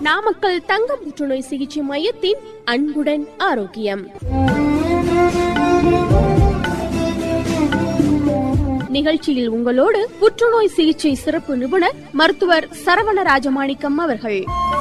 நாமக்கல் தங்க புற்றுநோய் சிகிச்சை மையத்தின் அன்புடன் ஆரோக்கியம் நிகழ்ச்சியில் உங்களோடு புற்றுநோய் சிகிச்சை சிறப்பு நிபுணர் மருத்துவர் சரவண ராஜமாணிக்கம் அவர்கள்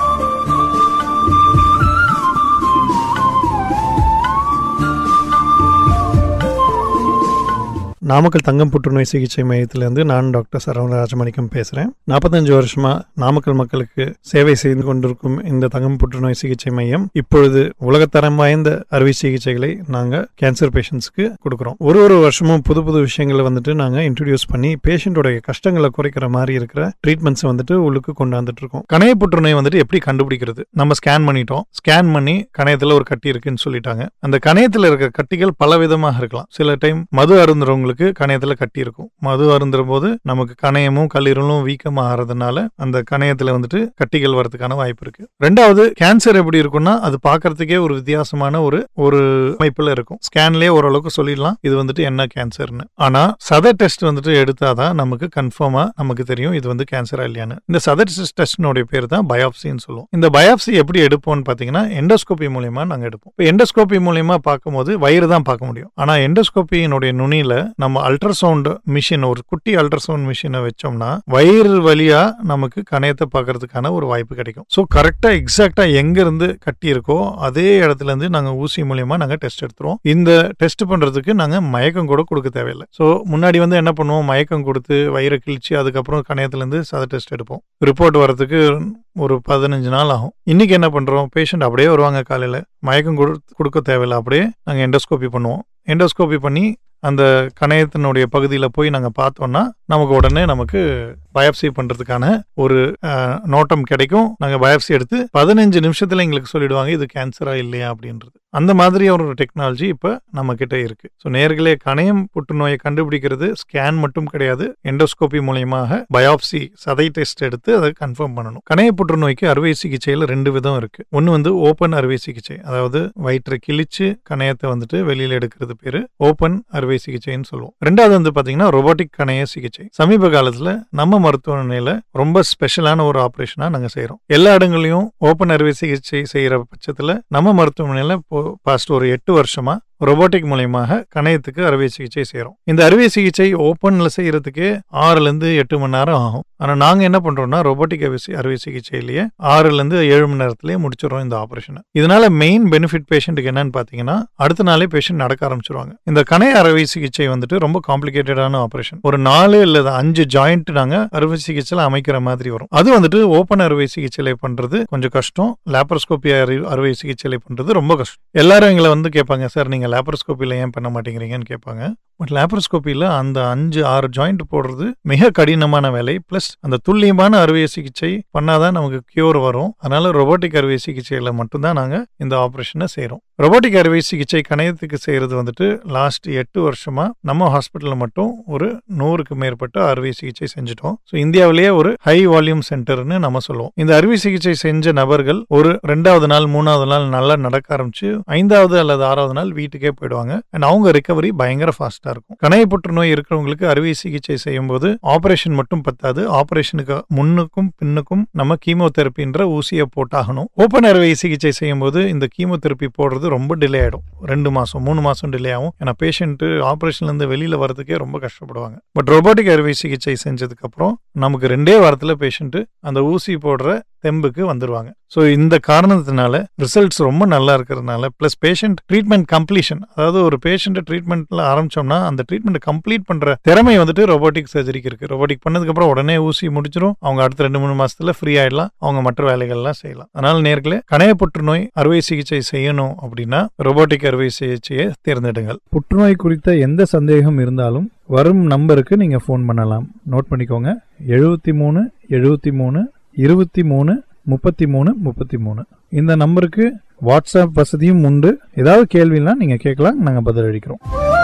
நாமக்கல் தங்கம் புற்றுநோய் சிகிச்சை மையத்திலேருந்து நான் டாக்டர் சரவண ராஜமாணிக்கம் பேசுகிறேன் நாற்பத்தஞ்சு வருஷமா நாமக்கல் மக்களுக்கு சேவை செய்து கொண்டிருக்கும் இந்த தங்கம் புற்றுநோய் சிகிச்சை மையம் இப்பொழுது உலகத்தரம் வாய்ந்த அறுவை சிகிச்சைகளை நாங்கள் கேன்சர் பேஷண்ட்ஸ்க்கு கொடுக்குறோம் ஒரு ஒரு வருஷமும் புது புது விஷயங்களை வந்துட்டு நாங்கள் இன்ட்ரடியூஸ் பண்ணி பேஷண்ட்டோடைய கஷ்டங்களை குறைக்கிற மாதிரி இருக்கிற ட்ரீட்மெண்ட்ஸ் வந்துட்டு உள்ளுக்கு கொண்டு வந்துட்டு இருக்கோம் கணைய புற்றுநோய் வந்துட்டு எப்படி கண்டுபிடிக்கிறது நம்ம ஸ்கேன் பண்ணிட்டோம் ஸ்கேன் பண்ணி கணையத்தில் ஒரு கட்டி இருக்குன்னு சொல்லிட்டாங்க அந்த கணையத்தில் இருக்கிற கட்டிகள் பல விதமாக இருக்கலாம் சில டைம் மது அருந்துறவங்களுக்கு கணையத்துல கட்டி இருக்கும் மது அருந்துற போது நமக்கு கணையமும் கல்லீரலும் வீக்கமா ஆறதுனால அந்த கணையத்துல வந்துட்டு கட்டிகள் வரதுக்கான வாய்ப்பு இருக்கு ரெண்டாவது கேன்சர் எப்படி இருக்கும்னா அது பார்க்கறதுக்கே ஒரு வித்தியாசமான ஒரு ஒரு அமைப்புல இருக்கும் ஸ்கேன்லயே ஓரளவுக்கு சொல்லிடலாம் இது வந்துட்டு என்ன கேன்சர்னு ஆனா சத டெஸ்ட் வந்துட்டு எடுத்தாதான் நமக்கு கன்ஃபார்மா நமக்கு தெரியும் இது வந்து கேன்சரா இல்லையான்னு இந்த சத டெஸ்டினுடைய பேர் தான் பயாப்சின்னு சொல்லுவோம் இந்த பயாப்சி எப்படி எடுப்போம்னு பாத்தீங்கன்னா எண்டோஸ்கோபி மூலியமா நாங்க எடுப்போம் இப்போ எண்டோஸ்கோபி மூலியமா பார்க்கும்போது வயிறு தான் பார்க்க முடியும் ஆனா எண்டோஸ்கோபியினுடைய நுனியில நம்ம அல்ட்ராசவுண்ட் மிஷின் ஒரு குட்டி அல்ட்ராசவுண்ட் மிஷினை வச்சோம்னா வயிறு வழியா நமக்கு கணையத்தை பார்க்கறதுக்கான ஒரு வாய்ப்பு கிடைக்கும் ஸோ கரெக்டா எக்ஸாக்டா எங்க இருந்து கட்டி இருக்கோ அதே இடத்துல இருந்து நாங்க ஊசி மூலியமா நாங்க டெஸ்ட் எடுத்துருவோம் இந்த டெஸ்ட் பண்றதுக்கு நாங்க மயக்கம் கூட கொடுக்க தேவையில்லை ஸோ முன்னாடி வந்து என்ன பண்ணுவோம் மயக்கம் கொடுத்து வயிறை கிழிச்சு அதுக்கப்புறம் கணையத்துல இருந்து சத டெஸ்ட் எடுப்போம் ரிப்போர்ட் வரதுக்கு ஒரு பதினஞ்சு நாள் ஆகும் இன்னைக்கு என்ன பண்றோம் பேஷண்ட் அப்படியே வருவாங்க காலையில மயக்கம் கொடு- கொடுக்க தேவையில்லை அப்படியே நாங்க எண்டோஸ்கோபி பண்ணுவோம் எண்டோஸ்கோபி பண்ணி அந்த கணையத்தினுடைய பகுதியில் போய் நாங்கள் பார்த்தோம்னா நமக்கு உடனே நமக்கு பயாப்சி பண்ணுறதுக்கான ஒரு அஹ், நோட்டம் கிடைக்கும் நாங்கள் பயாப்சி எடுத்து பதினஞ்சு நிமிஷத்தில் எங்களுக்கு சொல்லிடுவாங்க இது கேன்சரா இல்லையா அப்படின்றது அந்த மாதிரி ஒரு டெக்னாலஜி இப்போ நம்ம கிட்ட இருக்கு ஸோ நேர்களே கணையம் புற்றுநோயை கண்டுபிடிக்கிறது ஸ்கேன் மட்டும் கிடையாது எண்டோஸ்கோபி மூலியமாக பயாப்சி சதை டெஸ்ட் எடுத்து அதை கன்ஃபார்ம் பண்ணணும் கணைய புற்றுநோய்க்கு அறுவை சிகிச்சையில் ரெண்டு விதம் இருக்கு ஒன்று வந்து ஓப்பன் அறுவை சிகிச்சை அதாவது வயிற்றை கிழிச்சு கணையத்தை வந்துட்டு வெளியில் எடுக்கிறது பேரு ஓப்பன் அறுவை சிகிச்சைன்னு சொல்லுவோம் ரெண்டாவது வந்து பாத்தீங்கன்னா ரொபோட்டிக் கணைய சிகிச்சை சமீப காலத்துல நம்ம மருத்துவமனையில ரொம்ப ஸ்பெஷலான ஒரு ஆபரேஷனா நாங்க செய்றோம் எல்லா இடங்களையும் ஓப்பன் அறுவை சிகிச்சை செய்யற பட்சத்துல நம்ம மருத்துவமனையில பாஸ்ட் ஒரு எட்டு வருஷமா ரொபோட்டிக் மூலியமாக கணையத்துக்கு அறுவை சிகிச்சை செய்றோம் இந்த அறுவை சிகிச்சை ஓப்பன்ல செய்யறதுக்கே ஆறுல இருந்து எட்டு மணி நேரம் ஆகும் ஆனா நாங்க என்ன பண்றோம்னா ரொபோட்டிக் அறுவை சி- அறுவை சிகிச்சையிலேயே ஆறுல இருந்து ஏழு மணி நேரத்திலேயே முடிச்சிடுறோம் இந்த ஆபரேஷனை இதனால மெயின் பெனிஃபிட் பேஷண்ட்டுக்கு என்னன்னு பாத்தீங்கன்னா அடுத்த நாளே பேஷண்ட் நடக்க ஆரம்பிச்சிருவாங்க இந்த கணைய அறுவை சிகிச்சை வந்துட்டு ரொம்ப காம்ப்ளிகேட்டடான ஆபரேஷன் ஒரு நாலு இல்ல அஞ்சு ஜாயிண்ட் நாங்க அறுவை சிகிச்சையில அமைக்கிற மாதிரி வரும் அது வந்துட்டு ஓப்பன் அறுவை சிகிச்சையில பண்றது கொஞ்சம் கஷ்டம் லேப்ரோஸ்கோபி அறுவை சிகிச்சையில பண்றது ரொம்ப கஷ்டம் எல்லாரும் எங்களை வந்து கேட்பாங்க சார் நீங்க லேப்ரோஸ்கோப்பில ஏன் பண்ண மாட்டேங்கிறீங்கன்னு கேட்பாங்க பட் லேப்ரோஸ்கோப்பியில் அந்த அஞ்சு ஆறு ஜாயிண்ட் போடுறது மிக கடினமான வேலை ப்ளஸ் அந்த துல்லியமான அறுவை சிகிச்சை பண்ணாதான் நமக்கு கியூர் வரும் அதனால ரொபோட்டிக் அறுவை சிகிச்சையில் மட்டும்தான் நாங்கள் இந்த ஆப்ரேஷனை செய்கிறோம் ரொபோட்டிக் அறுவை சிகிச்சை கணையத்துக்கு செய்கிறது வந்துட்டு லாஸ்ட் எட்டு வருஷமா நம்ம ஹாஸ்பிட்டலில் மட்டும் ஒரு நூறுக்கு மேற்பட்ட அறுவை சிகிச்சை செஞ்சுட்டோம் ஸோ இந்தியாவிலேயே ஒரு ஹை வால்யூம் சென்டர்னு நம்ம சொல்லுவோம் இந்த அறுவை சிகிச்சை செஞ்ச நபர்கள் ஒரு ரெண்டாவது நாள் மூணாவது நாள் நல்லா நடக்க ஆரம்பிச்சு ஐந்தாவது அல்லது ஆறாவது நாள் வீட்டுக்கே போயிடுவாங்க அண்ட் அவங்க ரிகவரி பயங்கர ஃபாஸ்டா இருக்கும் கணைய புற்றுநோய் இருக்கிறவங்களுக்கு அறுவை சிகிச்சை செய்யும் போது ஆபரேஷன் மட்டும் பத்தாது ஆபரேஷனுக்கு முன்னுக்கும் பின்னுக்கும் நம்ம கீமோதெரப்பின்ற ஊசியை போட்டாகணும் ஓப்பன் அறுவை சிகிச்சை செய்யும் போது இந்த கீமோதெரப்பி போடுறது ரொம்ப டிலே ஆயிடும் ரெண்டு மாசம் மூணு மாசம் டிலே ஆகும் ஏன்னா பேஷண்ட் ஆபரேஷன்ல இருந்து வெளியில வரதுக்கே ரொம்ப கஷ்டப்படுவாங்க பட் ரோபோட்டிக் அறுவை சிகிச்சை செஞ்சதுக்கு அப்புறம் நமக்கு ரெண்டே வாரத்துல பேஷண்ட் அந்த ஊசி போடுற தெம்புக்கு வந்துருவாங்க ஸோ இந்த காரணத்தினால ரிசல்ட்ஸ் ரொம்ப நல்லா இருக்கிறதுனால ப்ளஸ் பேஷண்ட் ட்ரீட்மெண்ட் கம்ப்ளீஷன் அதாவது ஒரு பேஷண்ட் ட்ரீட்மெண்ட்ல ஆரம்பிச்சோம்னா அந்த ட்ரீட்மெண்ட் கம்ப்ளீட் பண்ற திறமை வந்துட்டு ரோபோட்டிக் சர்ஜரிக்கு இருக்கு ரோபோட்டிக் பண்ணதுக்கு அப்புறம் உடனே ஊசி முடிச்சிடும் அவங்க அடுத்த ரெண்டு மூணு மாசத்துல ஃப்ரீ ஆயிடலாம் அவங்க மற்ற வேலைகள்லாம் செய்யலாம் அதனால நேர்களே கணைய புற்றுநோய் அறுவை சிகிச்சை செய்யணும் அப்படின்னா ரோபோட்டிக் அறுவை சிகிச்சையை தேர்ந்தெடுங்கள் புற்றுநோய் குறித்த எந்த சந்தேகம் இருந்தாலும் வரும் நம்பருக்கு நீங்கள் ஃபோன் பண்ணலாம் நோட் பண்ணிக்கோங்க எழுபத்தி மூணு எழுபத்தி மூணு இருபத்தி மூணு முப்பத்தி மூணு முப்பத்தி மூணு இந்த நம்பருக்கு வாட்ஸ்அப் வசதியும் உண்டு ஏதாவது கேள்வினா நீங்கள் கேட்கலாம் நாங்கள் பதிலளிக்கிறோம்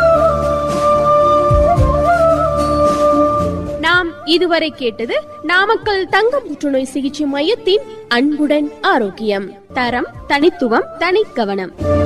நாம் இதுவரை கேட்டது நாமக்கல் தங்க புற்றுநோய் சிகிச்சை மையத்தின் அன்புடன் ஆரோக்கியம் தரம் தனித்துவம் தனிக்கவனம்